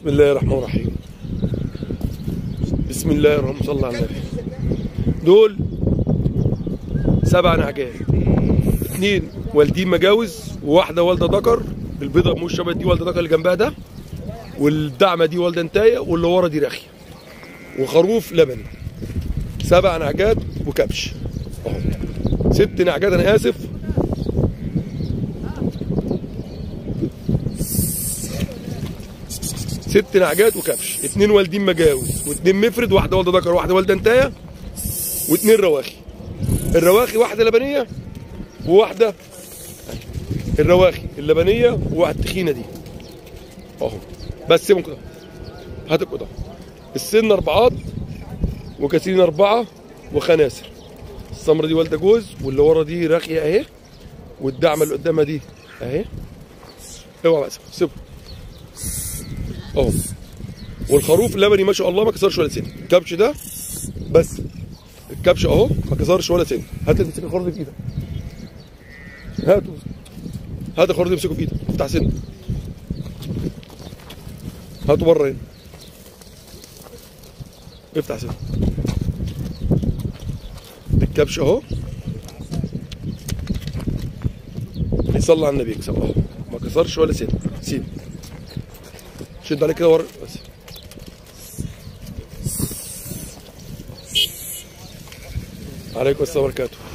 بسم الله الرحمن الرحيم بسم الله الرحمن صلى على النبي دول سبع نعجات اثنين والدين مجاوز وواحده والده ذكر البيضه مش شبه دي والده ذكر اللي جنبها ده والدعمه دي والده انتايه واللي ورا دي رخيه وخروف لبني سبع نعجات وكبش اهو ست نعجات انا اسف ست نعجات وكبش اتنين والدين مجاوز واتنين مفرد واحده والده ذكر واحده والده انتايه واتنين رواخي الرواخي واحده لبنيه وواحده الرواخي اللبنيه وواحده التخينه دي اهو بس سيبهم كده هات القطع السن اربعات وكاسرين اربعه وخناسر السمره دي والده جوز واللي ورا دي راخيه اهي والدعمه اللي قدامها دي اهي اوعى بقى سيبهم سيبهم اهو والخروف اللبني ما شاء الله ما كسرش ولا سن الكبش ده بس الكبش اهو ما كسرش ولا سن هات تمسك الخروف في ايدك هاتوا هات الخروف ده امسكه في ايدك افتح سن هاتوا بره هنا افتح سن الكبش اهو يصلي على النبي يكسب اهو ما كسرش ولا سن سيب شد عليه كده ورا بس عليكم السلام وبركاته